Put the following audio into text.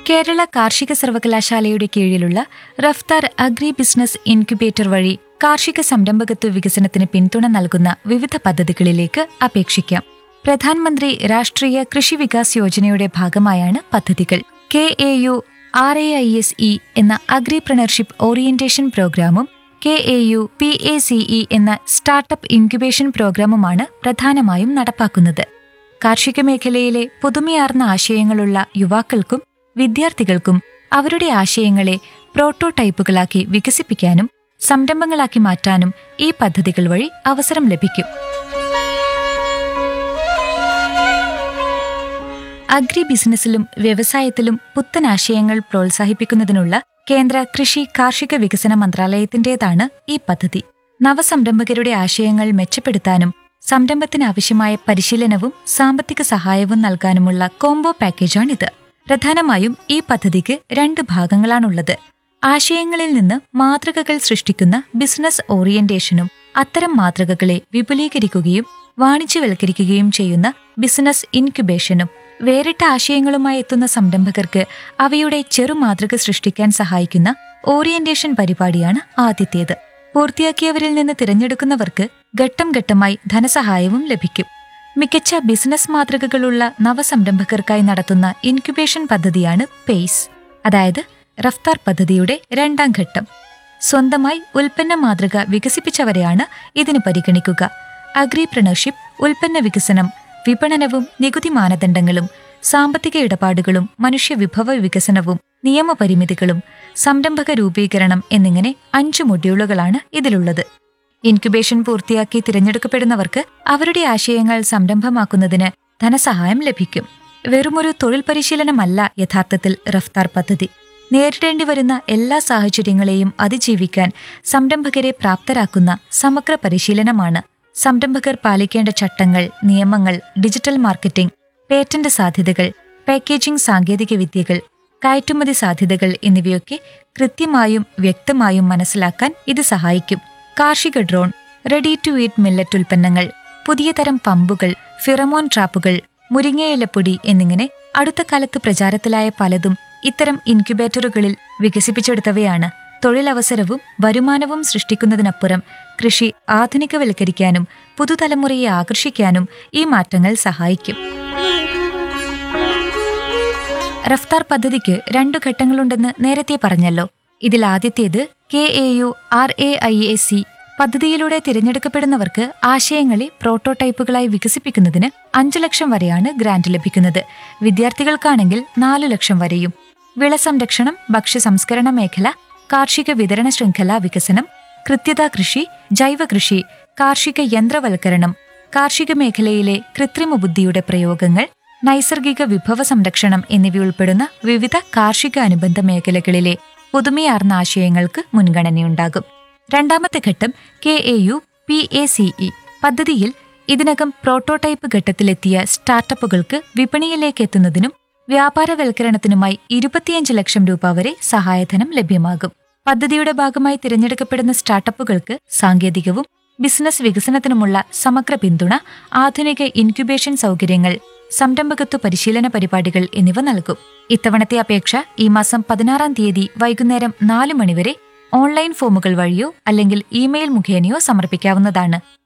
കേരള കാർഷിക സർവകലാശാലയുടെ കീഴിലുള്ള റഫ്താർ അഗ്രി ബിസിനസ് ഇൻക്യുബേറ്റർ വഴി കാർഷിക സംരംഭകത്വ വികസനത്തിന് പിന്തുണ നൽകുന്ന വിവിധ പദ്ധതികളിലേക്ക് അപേക്ഷിക്കാം പ്രധാനമന്ത്രി രാഷ്ട്രീയ കൃഷി വികാസ് യോജനയുടെ ഭാഗമായാണ് പദ്ധതികൾ K A U R A I S E എന്ന അഗ്രിപ്രണർഷിപ്പ് ഓറിയന്റേഷൻ പ്രോഗ്രാമും K A U P A C E എന്ന സ്റ്റാർട്ടപ്പ് ഇൻക്യുബേഷൻ പ്രോഗ്രാമുമാണ് പ്രധാനമായും നടപ്പാക്കുന്നത് കാർഷിക മേഖലയിലെ പുതുമയാർന്ന ആശയങ്ങളുള്ള യുവാക്കൾക്കും വിദ്യാർത്ഥികൾക്കും അവരുടെ ആശയങ്ങളെ പ്രോട്ടോടൈപ്പുകളാക്കി വികസിപ്പിക്കാനും സംരംഭങ്ങളാക്കി മാറ്റാനും ഈ പദ്ധതികൾ വഴി അവസരം ലഭിക്കും അഗ്രി ബിസിനസ്സിലും വ്യവസായത്തിലും പുത്തൻ ആശയങ്ങൾ പ്രോത്സാഹിപ്പിക്കുന്നതിനുള്ള കേന്ദ്ര കൃഷി കാർഷിക വികസന മന്ത്രാലയത്തിന്റേതാണ് ഈ പദ്ധതി നവസംരംഭകരുടെ ആശയങ്ങൾ മെച്ചപ്പെടുത്താനും സംരംഭത്തിന് ആവശ്യമായ പരിശീലനവും സാമ്പത്തിക സഹായവും നൽകാനുമുള്ള കോംബോ പാക്കേജാണിത് പ്രധാനമായും ഈ പദ്ധതിക്ക് രണ്ട് ഭാഗങ്ങളാണുള്ളത് ആശയങ്ങളിൽ നിന്ന് മാതൃകകൾ സൃഷ്ടിക്കുന്ന ബിസിനസ് ഓറിയന്റേഷനും അത്തരം മാതൃകകളെ വിപുലീകരിക്കുകയും വാണിജ്യവൽക്കരിക്കുകയും ചെയ്യുന്ന ബിസിനസ് ഇൻക്യുബേഷനും വേറിട്ട ആശയങ്ങളുമായി എത്തുന്ന സംരംഭകർക്ക് അവയുടെ ചെറുമാതൃക സൃഷ്ടിക്കാൻ സഹായിക്കുന്ന ഓറിയന്റേഷൻ പരിപാടിയാണ് ആദ്യത്തേത് പൂർത്തിയാക്കിയവരിൽ നിന്ന് തിരഞ്ഞെടുക്കുന്നവർക്ക് ഘട്ടം ഘട്ടമായി ധനസഹായവും ലഭിക്കും മികച്ച ബിസിനസ് മാതൃകകളുള്ള നവസംരംഭകർക്കായി നടത്തുന്ന ഇൻക്യുബേഷൻ പദ്ധതിയാണ് പേസ് അതായത് റഫ്താർ പദ്ധതിയുടെ രണ്ടാം ഘട്ടം സ്വന്തമായി ഉൽപ്പന്ന മാതൃക വികസിപ്പിച്ചവരെയാണ് ഇതിന് പരിഗണിക്കുക അഗ്രിപ്രണർഷിപ്പ് ഉൽപ്പന്ന വികസനം വിപണനവും നികുതി മാനദണ്ഡങ്ങളും സാമ്പത്തിക ഇടപാടുകളും മനുഷ്യവിഭവ വികസനവും നിയമപരിമിതികളും സംരംഭക രൂപീകരണം എന്നിങ്ങനെ അഞ്ച് മൊഡ്യൂളുകളാണ് ഇതിലുള്ളത് ഇൻക്യുബേഷൻ പൂർത്തിയാക്കി തിരഞ്ഞെടുക്കപ്പെടുന്നവർക്ക് അവരുടെ ആശയങ്ങൾ സംരംഭമാക്കുന്നതിന് ധനസഹായം ലഭിക്കും വെറുമൊരു തൊഴിൽ പരിശീലനമല്ല യഥാർത്ഥത്തിൽ റഫ്താർ പദ്ധതി നേരിടേണ്ടി വരുന്ന എല്ലാ സാഹചര്യങ്ങളെയും അതിജീവിക്കാൻ സംരംഭകരെ പ്രാപ്തരാക്കുന്ന സമഗ്ര പരിശീലനമാണ് സംരംഭകർ പാലിക്കേണ്ട ചട്ടങ്ങൾ നിയമങ്ങൾ ഡിജിറ്റൽ മാർക്കറ്റിംഗ് പേറ്റന്റ് സാധ്യതകൾ പാക്കേജിംഗ് സാങ്കേതിക വിദ്യകൾ കയറ്റുമതി സാധ്യതകൾ എന്നിവയൊക്കെ കൃത്യമായും വ്യക്തമായും മനസ്സിലാക്കാൻ ഇത് സഹായിക്കും കാർഷിക drone ready to eat millet ഉൽപ്പന്നങ്ങൾ പുതിയ തരം പമ്പുകൾ ഫിറമോൺ ട്രാപ്പുകൾ മുരിങ്ങയിലപ്പൊടി എന്നിങ്ങനെ അടുത്ത കാലത്ത് പ്രചാരത്തിലായ പലതും ഇത്തരം ഇൻക്യുബേറ്ററുകളിൽ വികസിപ്പിച്ചെടുത്തവയാണ് തൊഴിലവസരവും വരുമാനവും സൃഷ്ടിക്കുന്നതിനപ്പുറം കൃഷി ആധുനികവൽക്കരിക്കാനും പുതുതലമുറയെ ആകർഷിക്കാനും ഈ മാറ്റങ്ങൾ സഹായിക്കും റഫ്താർ പദ്ധതിക്ക് രണ്ടു ഘട്ടങ്ങളുണ്ടെന്ന് നേരത്തെ പറഞ്ഞല്ലോ ഇതിൽ ആദ്യത്തേത് K A U R A I A C പദ്ധതിയിലൂടെ തിരഞ്ഞെടുക്കപ്പെടുന്നവർക്ക് ആശയങ്ങളെ പ്രോട്ടോടൈപ്പുകളായി വികസിപ്പിക്കുന്നതിന് അഞ്ചു ലക്ഷം വരെയാണ് ഗ്രാന്റ് ലഭിക്കുന്നത് വിദ്യാർത്ഥികൾക്കാണെങ്കിൽ നാലു ലക്ഷം വരെയും വിള സംരക്ഷണം ഭക്ഷ്യ സംസ്കരണ മേഖല കാർഷിക വിതരണ ശൃംഖല വികസനം കൃത്യത കൃഷി ജൈവ കൃഷി കാർഷിക യന്ത്രവൽക്കരണം കാർഷിക മേഖലയിലെ കൃത്രിമ ബുദ്ധിയുടെ പ്രയോഗങ്ങൾ നൈസർഗിക വിഭവ സംരക്ഷണം എന്നിവയുൾപ്പെടുന്ന വിവിധ കാർഷിക അനുബന്ധ മേഖലകളിലെ പുതുമയാർന്ന ആശയങ്ങൾക്ക് മുൻഗണനയുണ്ടാകും രണ്ടാമത്തെ ഘട്ടം K A U P A C E പദ്ധതിയിൽ ഇതിനകം പ്രോട്ടോടൈപ്പ് ഘട്ടത്തിലെത്തിയ സ്റ്റാർട്ടപ്പുകൾക്ക് വിപണിയിലേക്ക് എത്തുന്നതിനും വ്യാപാരവൽക്കരണത്തിനുമായി ഇരുപത്തിയഞ്ച് ലക്ഷം രൂപ വരെ സഹായധനം ലഭ്യമാകും പദ്ധതിയുടെ ഭാഗമായി തിരഞ്ഞെടുക്കപ്പെടുന്ന സ്റ്റാർട്ടപ്പുകൾക്ക് സാങ്കേതികവും ബിസിനസ് വികസനത്തിനുമുള്ള സമഗ്ര പിന്തുണ ആധുനിക ഇൻക്യുബേഷൻ സൗകര്യങ്ങൾ സംരംഭകത്വ പരിശീലന പരിപാടികൾ എന്നിവ നൽകും ഇത്തവണത്തെ അപേക്ഷ ഈ മാസം പതിനാറാം തീയതി വൈകുന്നേരം നാല് മണിവരെ ഓൺലൈൻ ഫോമുകൾ വഴിയോ അല്ലെങ്കിൽ ഇമെയിൽ മുഖേനയോ സമർപ്പിക്കാവുന്നതാണ്